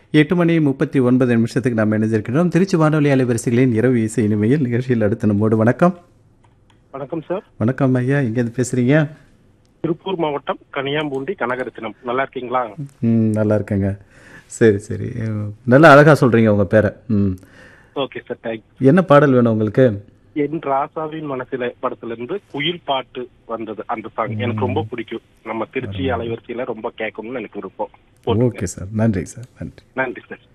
எட்டு மணி முப்பத்தி ஒன்பது நிமிஷத்துக்கு நாம் இணைஞ்சிருக்கிறோம் திருச்சி வானொலி அலைவரிசைகளின் இரவு இசை இனிமையில் நிகழ்ச்சியில் அடுத்த நம்மோடு வணக்கம் வணக்கம் சார் வணக்கம் ஐயா இங்கேருந்து பேசுகிறீங்க திருப்பூர் மாவட்டம் கனியாம்பூண்டி கனகரத்தினம் நல்லா இருக்கீங்களா ம் நல்லா இருக்கேங்க சரி சரி உம், நல்லா அழகாக சொல்கிறீங்க உங்கள் பேரை ம் ஓகே சார் தேங்க் என்ன பாடல் வேணும் உங்களுக்கு என் ராசாவின் மனசில படத்துல இருந்து குயில் பாட்டு வந்தது அந்த சாங் எனக்கு ரொம்ப பிடிக்கும் நம்ம திருச்சி அலைவரிசையில ரொம்ப கேட்கணும்னு எனக்கு விருப்பம் போட்டுருங்க. ஓகே சார் நன்றி சார் நன்றி நன்றி சார்